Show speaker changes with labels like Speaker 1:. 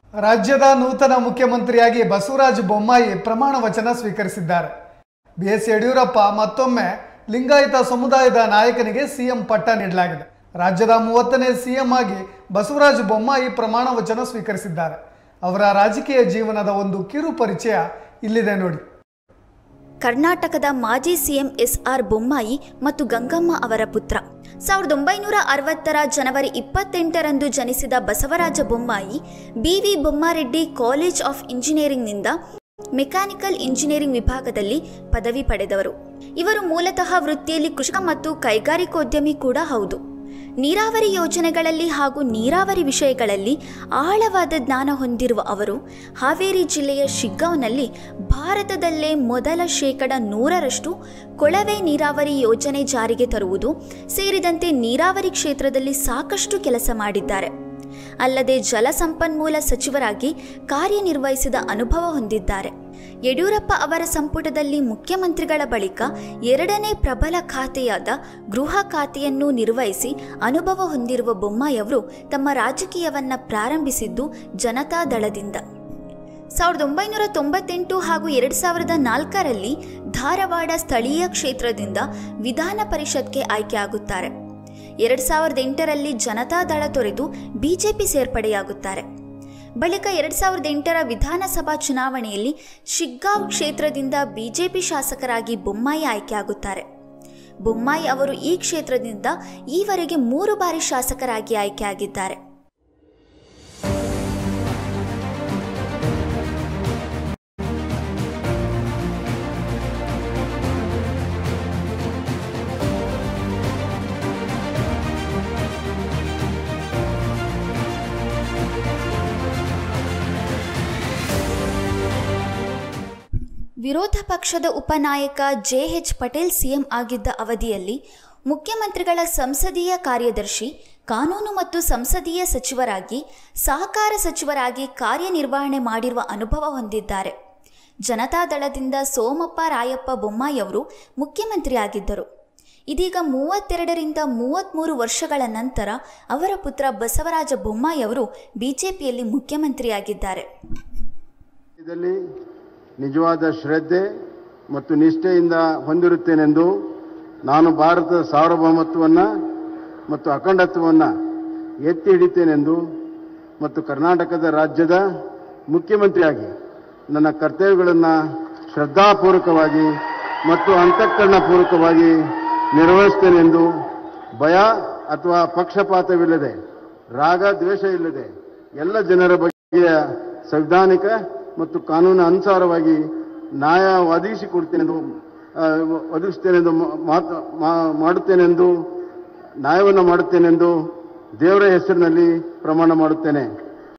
Speaker 1: ರಾಜ್ಯದ ನೂತನ ಮುಖ್ಯಮಂತ್ರಿಯಾಗಿ ಬಸವರಾಜ ಬೊಮ್ಮಾಯಿ ಪ್ರಮಾಣ ವಚನ ಸ್ವೀಕರಿಸಿದ್ದಾರೆ ಬಿ ಎಸ್ ಯಡಿಯೂರಪ್ಪ ಮತ್ತೊಮ್ಮೆ ಲಿಂಗಾಯತ ಸಮುದಾಯದ ನಾಯಕನಿಗೆ ಸಿಎಂ ಪಟ್ಟ ನೀಡಲಾಗಿದೆ ರಾಜ್ಯದ ಮೂವತ್ತನೇ ಸಿಎಂ ಆಗಿ ಬಸವರಾಜ ಬೊಮ್ಮಾಯಿ ಪ್ರಮಾಣ ವಚನ ಸ್ವೀಕರಿಸಿದ್ದಾರೆ ಅವರ ರಾಜಕೀಯ ಜೀವನದ ಒಂದು ಕಿರು ಪರಿಚಯ ಇಲ್ಲಿದೆ ನೋಡಿ
Speaker 2: ಕರ್ನಾಟಕದ ಮಾಜಿ ಸಿಎಂ ಎಸ್ ಆರ್ ಬೊಮ್ಮಾಯಿ ಮತ್ತು ಗಂಗಮ್ಮ ಅವರ ಪುತ್ರ ಸಾವಿರದ ಒಂಬೈನೂರ ಅರವತ್ತರ ಜನವರಿ ಇಪ್ಪತ್ತೆಂಟರಂದು ಜನಿಸಿದ Basavaraj Bommai B V Bommareddy college of ಇಂಜಿನಿಯರಿಂಗ್ನಿಂದ ಮೆಕ್ಯಾನಿಕಲ್ ಇಂಜಿನಿಯರಿಂಗ್ ವಿಭಾಗದಲ್ಲಿ ಪದವಿ ಪಡೆದವರು ಇವರು ಮೂಲತಃ ವೃತ್ತಿಯಲ್ಲಿ ಕೃಷಿಕ ಮತ್ತು ಕೈಗಾರಿಕೋದ್ಯಮಿ ಕೂಡ ಹೌದು ನೀರಾವರಿ ಯೋಜನೆಗಳಲ್ಲಿ ಹಾಗೂ ನೀರಾವರಿ ವಿಷಯಗಳಲ್ಲಿ ಆಳವಾದ ಜ್ಞಾನ ಹೊಂದಿರುವ ಅವರು ಹಾವೇರಿ ಜಿಲ್ಲೆಯ ಶಿಗ್ಗಾಂವ್ನಲ್ಲಿ ಭಾರತದಲ್ಲೇ ಮೊದಲ ಶೇಕಡ ನೂರರಷ್ಟು ಕೊಳವೆ ನೀರಾವರಿ ಯೋಜನೆ ಜಾರಿಗೆ ತರುವುದು ಸೇರಿದಂತೆ ನೀರಾವರಿ ಕ್ಷೇತ್ರದಲ್ಲಿ ಸಾಕಷ್ಟು ಕೆಲಸ ಮಾಡಿದ್ದಾರೆ ಅಲ್ಲದೆ ಜಲಸಂಪನ್ಮೂಲ ಸಚಿವರಾಗಿ ಕಾರ್ಯನಿರ್ವಹಿಸಿದ ಅನುಭವ ಹೊಂದಿದ್ದಾರೆ ಯಡಿಯೂರಪ್ಪ ಅವರ ಸಂಪುಟದಲ್ಲಿ ಮುಖ್ಯಮಂತ್ರಿಗಳ ಬಳಿಕ ಎರಡನೇ ಪ್ರಬಲ ಖಾತೆಯಾದ ಗೃಹ ಖಾತೆಯನ್ನು ನಿರ್ವಹಿಸಿ ಅನುಭವ ಹೊಂದಿರುವ ಬೊಮ್ಮಾಯಿಯವರು ತಮ್ಮ ರಾಜಕೀಯವನ್ನ ಪ್ರಾರಂಭಿಸಿದ್ದು ಜನತಾದಳದಿಂದ ಸಾವಿರದ ಒಂಬೈನೂರ ತೊಂಬತ್ತೆಂಟು ಹಾಗೂ ಎರಡು ಸಾವಿರದ ನಾಲ್ಕರಲ್ಲಿ ಧಾರವಾಡ ಸ್ಥಳೀಯ ಕ್ಷೇತ್ರದಿಂದ ವಿಧಾನ ಪರಿಷತ್ಗೆ ಆಯ್ಕೆಯಾಗುತ್ತಾರೆ ಎರಡು ಸಾವಿರದ ಎಂಟರಲ್ಲಿ ಜನತಾದಳ ತೊರೆದು ಬಿಜೆಪಿ ಸೇರ್ಪಡೆಯಾಗುತ್ತಾರೆ ಬಳಿಕ ಎರಡು ಸಾವಿರದ ಎಂಟರ ವಿಧಾನಸಭಾ ಚುನಾವಣೆಯಲ್ಲಿ ಶಿಗ್ಗಾಂವ್ ಕ್ಷೇತ್ರದಿಂದ ಬಿಜೆಪಿ ಶಾಸಕರಾಗಿ ಬೊಮ್ಮಾಯಿ ಆಯ್ಕೆಯಾಗುತ್ತಾರೆ ಬೊಮ್ಮಾಯಿ ಅವರು ಈ ಕ್ಷೇತ್ರದಿಂದ ಈವರೆಗೆ ಮೂರು ಬಾರಿ ಶಾಸಕರಾಗಿ ಆಯ್ಕೆಯಾಗಿದ್ದಾರೆ ವಿರೋಧ ಪಕ್ಷದ ಉಪನಾಯಕ ಜೆ ಎಚ್ ಪಟೇಲ್ ಸಿಎಂ ಆಗಿದ್ದ ಅವಧಿಯಲ್ಲಿ ಮುಖ್ಯಮಂತ್ರಿಗಳ ಸಂಸದೀಯ ಕಾರ್ಯದರ್ಶಿ ಕಾನೂನು ಮತ್ತು ಸಂಸದೀಯ ಸಚಿವರಾಗಿ ಸಹಕಾರ ಸಚಿವರಾಗಿ ಕಾರ್ಯನಿರ್ವಹಣೆ ಮಾಡಿರುವ ಅನುಭವ ಹೊಂದಿದ್ದಾರೆ ಜನತಾದಳದಿಂದ ಸೋಮಪ್ಪ ರಾಯಪ್ಪ ಬೊಮ್ಮಾಯಿಯವರು ಮುಖ್ಯಮಂತ್ರಿಯಾಗಿದ್ದರು ಇದೀಗ ಮೂವತ್ತೆರಡರಿಂದ ಮೂವತ್ತ್ಮೂರು ವರ್ಷಗಳ ನಂತರ ಅವರ ಪುತ್ರ ಬಸವರಾಜ ಬೊಮ್ಮಾಯಿಯವರು ಬಿಜೆಪಿಯಲ್ಲಿ ಮುಖ್ಯಮಂತ್ರಿಯಾಗಿದ್ದಾರೆ
Speaker 3: ಇದರಲ್ಲಿ ನಿಜವಾದ ಶ್ರದ್ಧೆ ಮತ್ತು ನಿಷ್ಠೆಯಿಂದ ಹೊಂದಿರುತ್ತೇನೆಂದು ನಾನು ಭಾರತದ ಸಾರ್ವಭೌಮತ್ವವನ್ನು ಮತ್ತು ಅಖಂಡತ್ವವನ್ನು ಎತ್ತಿ ಹಿಡಿತೇನೆಂದು ಮತ್ತು ಕರ್ನಾಟಕದ ರಾಜ್ಯದ ಮುಖ್ಯಮಂತ್ರಿಯಾಗಿ ನನ್ನ ಕರ್ತವ್ಯಗಳನ್ನು ಶ್ರದ್ಧಾಪೂರ್ವಕವಾಗಿ ಮತ್ತು ಅಂತಃಕರಣಪೂರ್ವಕವಾಗಿ ನಿರ್ವಹಿಸ್ತೇನೆಂದು ಭಯ ಅಥವಾ ಪಕ್ಷಪಾತವಿಲ್ಲದೆ ರಾಗ ದ್ವೇಷ ಇಲ್ಲದೆ ಎಲ್ಲ ಜನರ ಬಗೆಯ ಸಂವಿಧಾನಿಕ ಮತ್ತು ಕಾನೂನು ಅನುಸಾರವಾಗಿ ನ್ಯಾಯ ಒದಗಿಸಿಕೊಡ್ತೇನೆಂದು ಆ, ಒದಗಿಸ್ತೇನೆಂದು ಮಾತು ಮಾ- ಮಾಡುತ್ತೇನೆಂದು ನ್ಯಾಯವನ್ನು ಮಾಡುತ್ತೇನೆಂದು ದೇವರ ಹೆಸರಿನಲ್ಲಿ ಪ್ರಮಾಣ ಮಾಡುತ್ತೇನೆ